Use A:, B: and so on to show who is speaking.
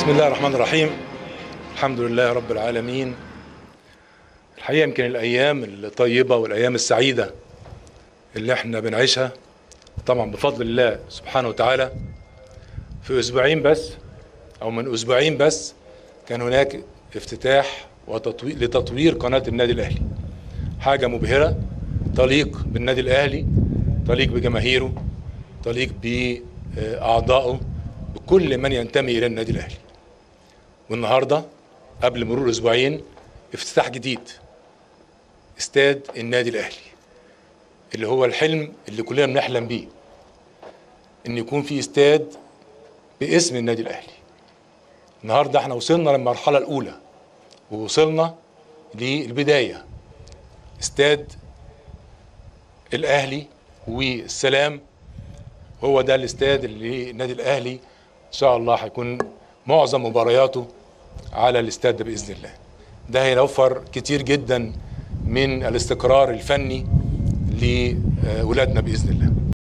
A: بسم الله الرحمن الرحيم الحمد لله رب العالمين الحقيقة يمكن الأيام الطيبة والأيام السعيدة اللي احنا بنعيشها طبعا بفضل الله سبحانه وتعالى في أسبوعين بس أو من أسبوعين بس كان هناك افتتاح وتطوير لتطوير قناة النادي الأهلي حاجة مبهرة تليق بالنادي الأهلي تليق بجماهيره تليق بأعضائه بكل من ينتمي إلى النادي الأهلي والنهاردة قبل مرور أسبوعين افتتاح جديد استاد النادي الأهلي اللي هو الحلم اللي كلنا بنحلم بيه إن يكون في استاد باسم النادي الأهلي النهاردة احنا وصلنا للمرحلة الأولى ووصلنا للبداية استاد الأهلي والسلام هو ده الاستاد اللي النادي الأهلي إن شاء الله هيكون معظم مبارياته على الاستاد ده بإذن الله ده هيوفر كتير جدا من الاستقرار الفني لولادنا بإذن الله